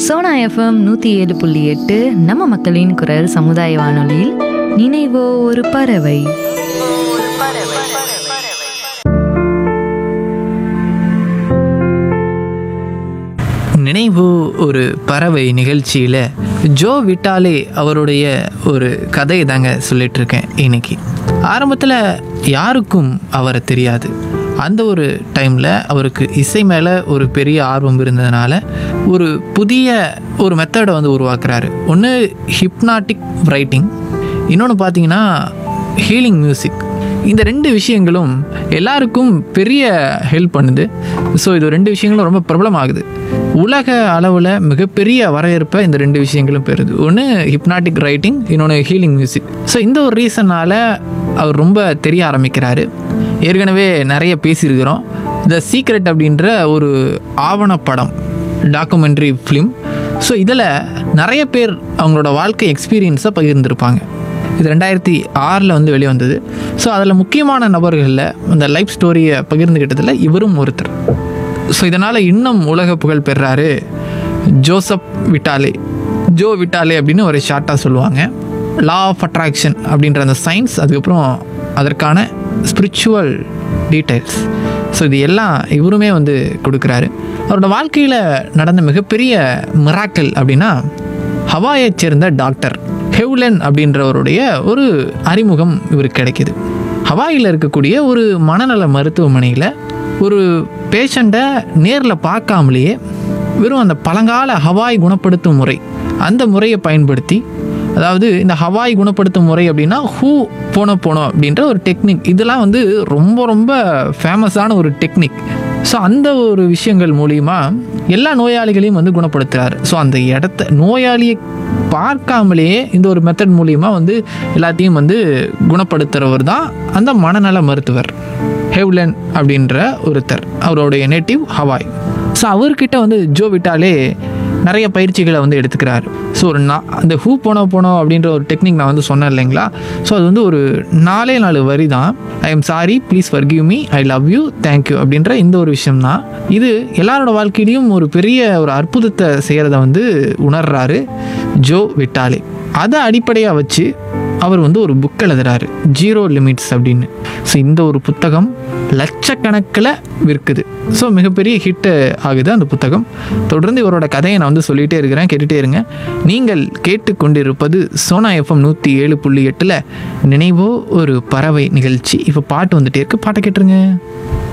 Sona FM நூற்றி ஏழு புள்ளி எட்டு நம்ம மக்களின் குரல் சமுதாய வானொலியில் நினைவோ ஒரு பறவை நினைவு ஒரு பறவை நிகழ்ச்சியில் ஜோ விட்டாலே அவருடைய ஒரு கதையை தாங்க சொல்லிட்டு இருக்கேன் இன்னைக்கு ஆரம்பத்தில் யாருக்கும் அவரை தெரியாது அந்த ஒரு டைமில் அவருக்கு இசை மேலே ஒரு பெரிய ஆர்வம் இருந்ததுனால ஒரு புதிய ஒரு மெத்தடை வந்து உருவாக்குறாரு ஒன்று ஹிப்னாட்டிக் ரைட்டிங் இன்னொன்று பார்த்தீங்கன்னா ஹீலிங் மியூசிக் இந்த ரெண்டு விஷயங்களும் எல்லாருக்கும் பெரிய ஹெல்ப் பண்ணுது ஸோ இது ரெண்டு விஷயங்களும் ரொம்ப பிரபலமாகுது உலக அளவில் மிகப்பெரிய வரவேற்பை இந்த ரெண்டு விஷயங்களும் பெறுது ஒன்று ஹிப்னாட்டிக் ரைட்டிங் இன்னொன்று ஹீலிங் மியூசிக் ஸோ இந்த ஒரு ரீசனால் அவர் ரொம்ப தெரிய ஆரம்பிக்கிறாரு ஏற்கனவே நிறைய பேசியிருக்கிறோம் த சீக்ரெட் அப்படின்ற ஒரு ஆவணப்படம் டாக்குமெண்ட்ரி ஃபிலிம் ஸோ இதில் நிறைய பேர் அவங்களோட வாழ்க்கை எக்ஸ்பீரியன்ஸை பகிர்ந்திருப்பாங்க இது ரெண்டாயிரத்தி ஆறில் வந்து வெளிவந்தது ஸோ அதில் முக்கியமான நபர்களில் அந்த லைஃப் ஸ்டோரியை பகிர்ந்துக்கிட்டதில் இவரும் ஒருத்தர் ஸோ இதனால் இன்னும் உலக புகழ் பெறாரு ஜோசப் விட்டாலே ஜோ விட்டாலே அப்படின்னு ஒரு ஷார்ட்டாக சொல்லுவாங்க லா ஆஃப் அட்ராக்ஷன் அப்படின்ற அந்த சயின்ஸ் அதுக்கப்புறம் அதற்கான ஸ்பிரிச்சுவல் டீட்டெயில்ஸ் ஸோ இது எல்லாம் இவருமே வந்து கொடுக்குறாரு அவரோட வாழ்க்கையில் நடந்த மிகப்பெரிய மிராக்கல் அப்படின்னா ஹவாயைச் சேர்ந்த டாக்டர் ஹெவ்லன் அப்படின்றவருடைய ஒரு அறிமுகம் இவருக்கு கிடைக்கிது ஹவாயில் இருக்கக்கூடிய ஒரு மனநல மருத்துவமனையில் ஒரு பேஷண்ட்டை நேரில் பார்க்காமலேயே வெறும் அந்த பழங்கால ஹவாய் குணப்படுத்தும் முறை அந்த முறையை பயன்படுத்தி அதாவது இந்த ஹவாய் குணப்படுத்தும் முறை அப்படின்னா ஹூ போன போனோம் அப்படின்ற ஒரு டெக்னிக் இதெல்லாம் வந்து ரொம்ப ரொம்ப ஃபேமஸான ஒரு டெக்னிக் ஸோ அந்த ஒரு விஷயங்கள் மூலிமா எல்லா நோயாளிகளையும் வந்து குணப்படுத்துகிறார் ஸோ அந்த இடத்த நோயாளியை பார்க்காமலேயே இந்த ஒரு மெத்தட் மூலிமா வந்து எல்லாத்தையும் வந்து குணப்படுத்துகிறவர் தான் அந்த மனநல மருத்துவர் ஹெவ்லன் அப்படின்ற ஒருத்தர் அவருடைய நேட்டிவ் ஹவாய் ஸோ அவர்கிட்ட வந்து ஜோ விட்டாலே நிறைய பயிற்சிகளை வந்து எடுத்துக்கிறாரு ஸோ ஒரு நா அந்த ஹூ போனோ போனோ அப்படின்ற ஒரு டெக்னிக் நான் வந்து சொன்னேன் இல்லைங்களா ஸோ அது வந்து ஒரு நாலே நாலு வரி தான் I am sorry please forgive me I love you thank you அப்படின்ற இந்த ஒரு விஷயம் தான் இது எல்லாரோட வாழ்க்கையிலையும் ஒரு பெரிய ஒரு அற்புதத்தை செய்கிறத வந்து உணர்றாரு ஜோ விட்டாலே அதை அடிப்படையாக வச்சு அவர் வந்து ஒரு புக் எழுதுறாரு ஜீரோ லிமிட்ஸ் அப்படின்னு ஸோ இந்த ஒரு புத்தகம் லட்சக்கணக்கில் விற்குது ஸோ மிகப்பெரிய ஹிட் ஆகுது அந்த புத்தகம் தொடர்ந்து இவரோட கதையை நான் வந்து சொல்லிகிட்டே இருக்கிறேன் கேட்டுகிட்டே இருங்க நீங்கள் கேட்டுக்கொண்டிருப்பது சோனா எஃப்எம் நூற்றி ஏழு புள்ளி எட்டில் நினைவோ ஒரு பறவை நிகழ்ச்சி இப்போ பாட்டு வந்துட்டே இருக்கு பாட்டை கேட்டுருங்க